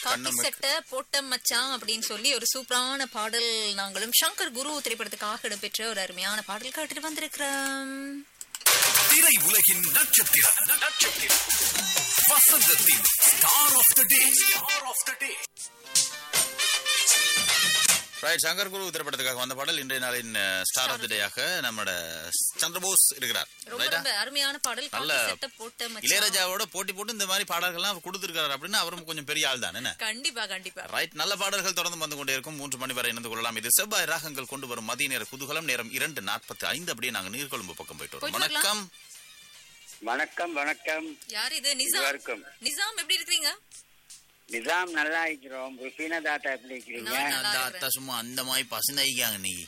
காக்கி கண்ணம் சட்டை போட்ட மச்சான் அப்படின்னு சொல்லி ஒரு சூப்பரான பாடல் நாங்களும் சங்கர் குரு திரைப்படத்துக்காக இடம்பெற்ற ஒரு அருமையான பாடல் கேட்டுட்டு வந்திருக்கிறோம் திரை உலகின் நட்சத்திரம் நட்சத்திரம் வசந்தத்தின் star of the day star of the day right Shankar Guru திரைப்படத்துக்காக வந்த பாடல் இன்றைய நாளின் ஸ்டார் ஆஃப் தி டேயாக நம்மட சந்திரபோஸ் இருக்கிறார் ரொம்ப ரைட்டா ரொம்ப அருமையான பாடல் நல்ல காக்கி சட்டை போட்ட மச்சான் இளையராஜாவோட போட்டி போட்டு இந்த மாதிரி பாடல்கள்லாம் கொடுத்திருக்காரு அப்படின்னு அவரும் கொஞ்சம் பெரிய ஆள் தான் என்ன கண்டிப்பா கண்டிப்பா ரைட் நல்ல பாடல்கள் தொடர்ந்து வந்து கொண்டே இருக்கும் மூன்று மணி வரை இணைந்து கொள்ளலாம் இது செவ்வாய் ராகங்கள் கொண்டு வரும் மதிய நேர குதூகலம் நேரம் இரண்டு நாற்பத்தி ஐந்து அப்படியே நாங்க நீர்கொழும்பு பக்கம் போயிட்டு வரோம் போயிட்டு வரலாம். வணக்கம் வணக்கம் வணக்கம் யார் இது நிசாம் இருவருக்கும் நிசாம் எப்படி இருக்கீங்க நிசாம் நல்லா இருக்கிறோம் ருசீனா தாத்தா எப்படி இருக்கிறீங்க நான் நல்லா தாத்தா இருக்கிறேன். சும்மா அந்த மாதிரி பசுந்தாயிக்காங்க நீ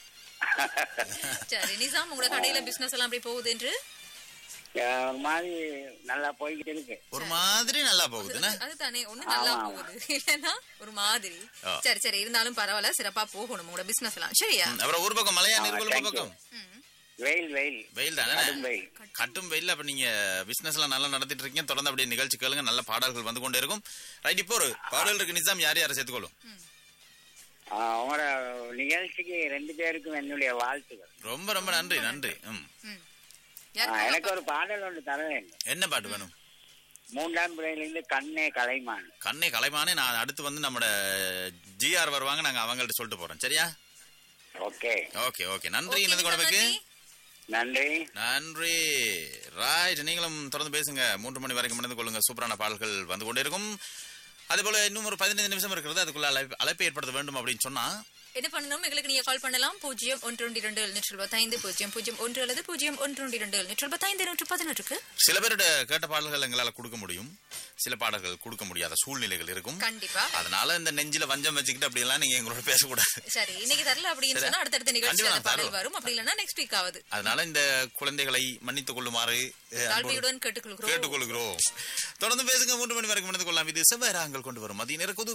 சரி நிசாம் உங்களோட கடையில பிசினஸ் எல்லாம் எப்படி போகுது என்று அஹ் ஒரு மாதிரி நல்லா போய்கிட்டு இருக்கு ஒரு மாதிரி நல்லா போகுது என்ன? அதுதானே ஒண்ணு நல்லா ஆமா. போகுது இல்லன்னா ஒரு மாதிரி ஆ. சரி சரி இருந்தாலும் பரவாயில்ல சிறப்பா போகணும் உங்களோட பிசினஸ் எல்லாம் சரியா ம், அப்புறம் ஒரு பக்கம் மலையா ஆ, நீர்கொழும்பு thank you. பக்கம் ம். வெயில் வெயில் வெயில் தானே கடும் வெயில் கட்டும் வெயில் அப்ப நீங்க பிசினஸ் எல்லாம் நல்லா நடத்திட்டு இருக்கீங்க தொடர்ந்து அப்படியே நிகழ்ச்சி கேளுங்க நல்ல பாடல்கள் வந்து கொண்டே இருக்கும் ரைட் இப்போ ஒரு பாடல் இருக்கு நிசாம் யார் யாரை சேர்த்துக்கொள்ளும் அஹ் உங்களோட நிகழ்ச்சிக்கு ரெண்டு பேருக்கும் என்னுடைய வாழ்த்துக்கள் ரொம்ப ரொம்ப நன்றி நன்றி ம் ம். அஹ் யாருக்கு எனக்கு ஒரு பாடல் ஒன்று தர வேண்டும் என்ன பாட்டு வேணும் மூன்றாம் பிள்ளையிலிருந்து கண்ணே கலைமான் கண்ணை கலைமானே நான் அடுத்து வந்து நம்மட ஜிஆர் வருவாங்க நாங்க அவங்கள்ட்ட சொல்லிட்டு போறோம் சரியா ஓகே ஓகே ஓகே நன்றி Okay, இணைந்து நிசாம், கொண்டமைக்கு நன்றி. நன்றி நன்றி ரைட் நீங்களும் தொடர்ந்து பேசுங்க மூன்று மணி வரைக்கும் இணைந்து கொள்ளுங்க சூப்பரான பாடல்கள் வந்து கொண்டே இருக்கும் அதே போல இன்னும் ஒரு பதினைந்து நிமிஷம் இருக்கிறது அதுக்குள்ள அழைப்பு அழைப்பு ஏற்படுத்த வேண்டும் அப்படின்னு சொன்னா என்ன பண்ணணும் எங்களுக்கு நீங்க கால் பண்ணலாம் பூஜ்ஜியம் ஒன்று ஒன்று இரண்டு எழுநூற்றி எழுபத்தைந்து பூஜ்ஜியம் பூஜ்ஜியம் ஒன்று அல்லது பூஜ்ஜியம் ஒன்று ஒன்று இரண்டு எழுநூற்றி எழுபத்தைந்து நூற்று பதினொன்றுக்கு சில பேரோட கேட்ட பாடல்கள் எங்களால கொடுக்க முடியும் சில பாடல்கள் கொடுக்க முடியாத சூழ்நிலைகள் இருக்கும் கண்டிப்பா அதனால இந்த நெஞ்சில வஞ்சம் வச்சுக்கிட்டு அப்படி எல்லாம் நீங்க எங்களோட பேசக்கூடாது சரி இன்னைக்கு தரல அப்படின்னு சொன்னா அடுத்தடுத்த நிகழ்ச்சி கண்டிப்பா அந்த பாடல் தருவோம். வரும் அப்படி இல்லைன்னா நெக்ஸ்ட் வீக் ஆகுது அதனால இந்த குழந்தைகளை மன்னித்துக் கொள்ளுமாறு அஹ், அன்போடு தாழ்மையுடன் கேட்டுக்கொள்கிறோம் கேட்டுக்கொள்கிறோம் தொடர்ந்து பேசுங்க மூன்று மணி வரைக்கும் இணைந்து கொள்ளலாம் இது செவ்வாய் ராகங்கள் கொண்டு வரும் மதிய நேர குதூகலம்